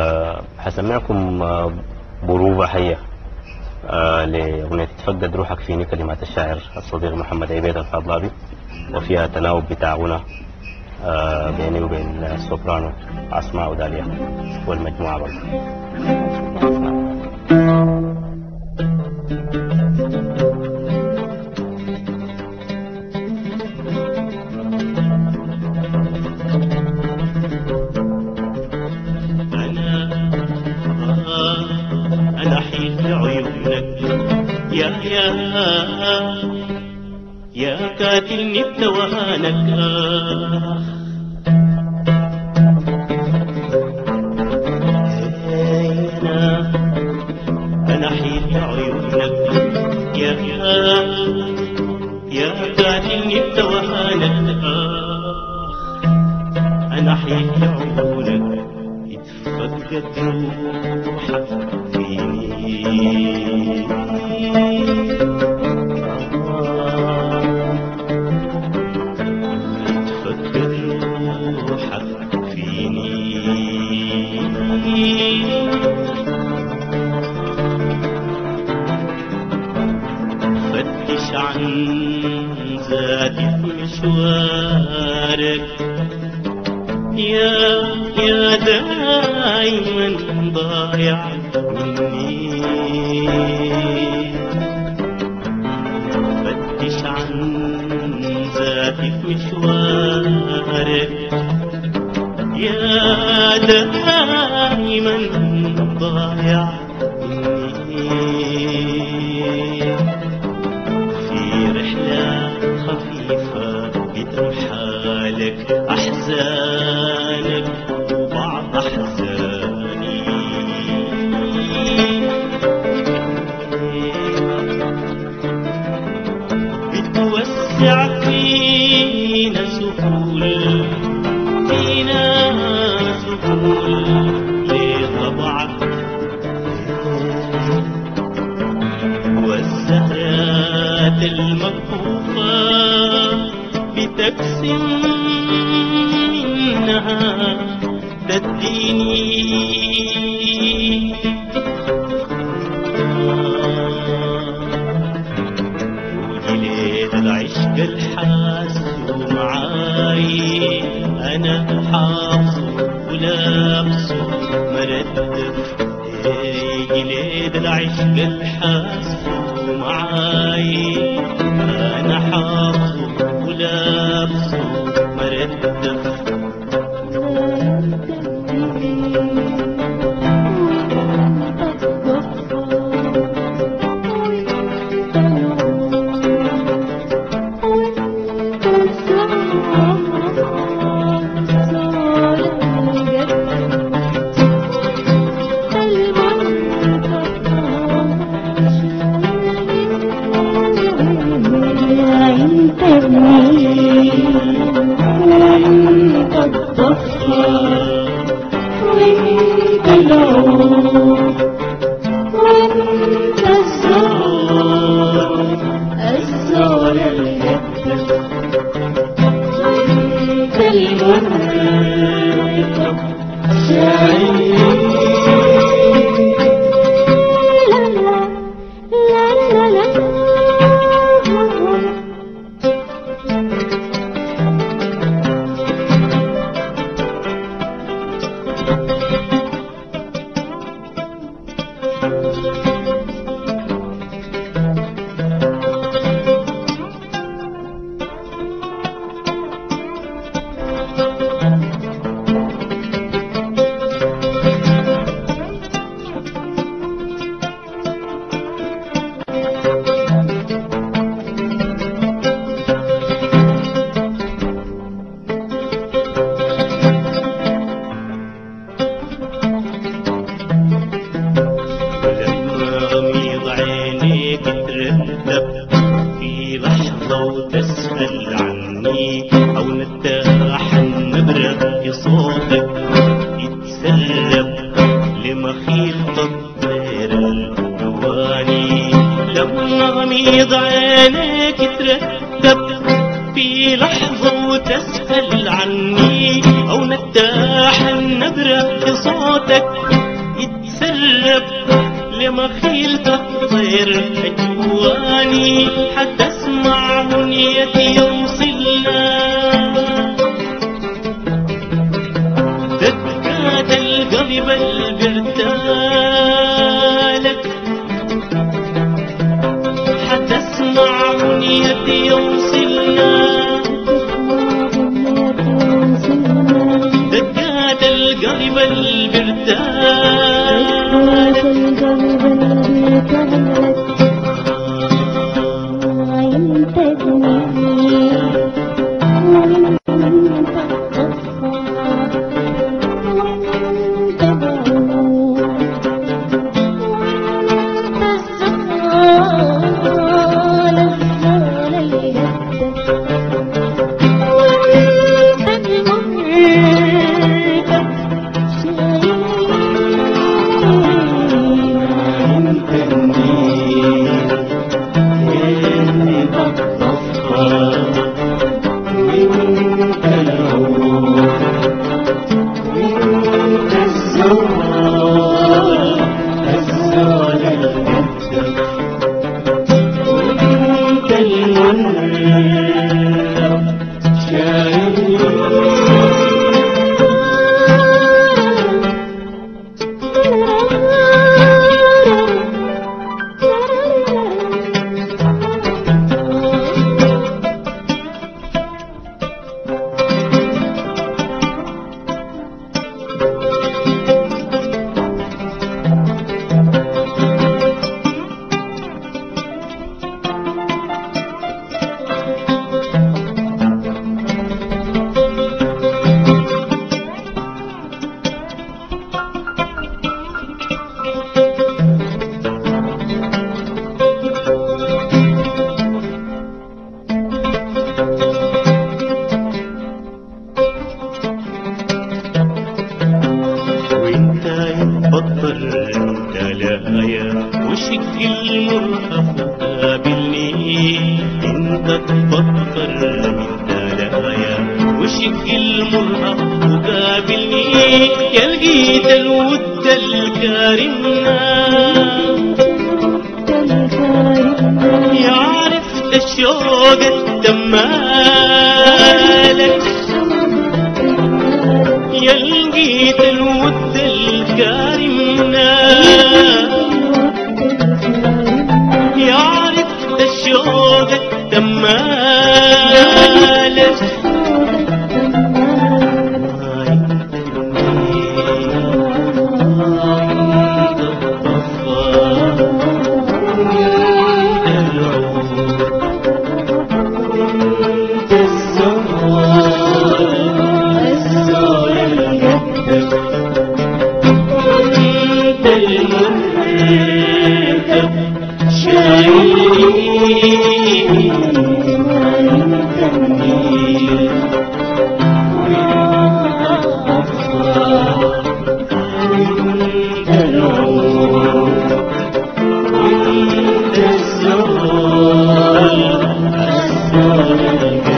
حسمعكم آه، بروبة حية آه، لأغنية تفقد روحك فيني كلمات الشاعر الصديق محمد عبيد الخضلابي وفيها تناوب بتاع غنى آه، بيني وبين السوبرانو أسماء وداليا والمجموعة برضه أنا آه أنا حيل عيونك يا يا يا قاتلني بتوهانك آه أنا أنا حيل عيونك يا يا يا قاتلني بتوهانك آه أنا حيل عيونك يتفقد روحك فيني يتفقد روحك فيني فتش عن ذاتي في مشوارك يا يا دايما ضايع مني فتش عن ذاتي في مشوارك يا دايما ضايع مني في رحلة خفيفة بترحالك أحزانك وبعض أحزاني بتوسع فينا سهول فينا سهول لطبعك والزهرات المكفوفة بتكسم منها تديني وليلة العشق الحاسه معاي أنا حافظه ولابسه مردف إيه ليلة العشق الحاسه معاي أنا حافظه ولابسه مردف ولما غميض عينيك ترتب في لحظة وتسأل عني أو نتاح النبرة في صوتك يتسرب لمخيط الطير الجواني لما غميض عينيك ترتب في لحظة وتسأل عني أو نتاح النبرة في صوتك يتسرب لمخيلة الطير أجواني حتسمع بنيتي يوصلنا دقات القلب البرتالك حتسمع بنيتي يوصلنا دقات القلب البرتالك وانت يتبطر انت لايا وشك المرهف قابلني انت تبطر انت لايا وشك المرهف وقابلني يا لقيت الود الكارمنا يا عرفت الشوق التمالك يا لقيت الود الكارمنا يا عرفت الشوق التمالك ما ينتهي ما ينتهي العود الزهر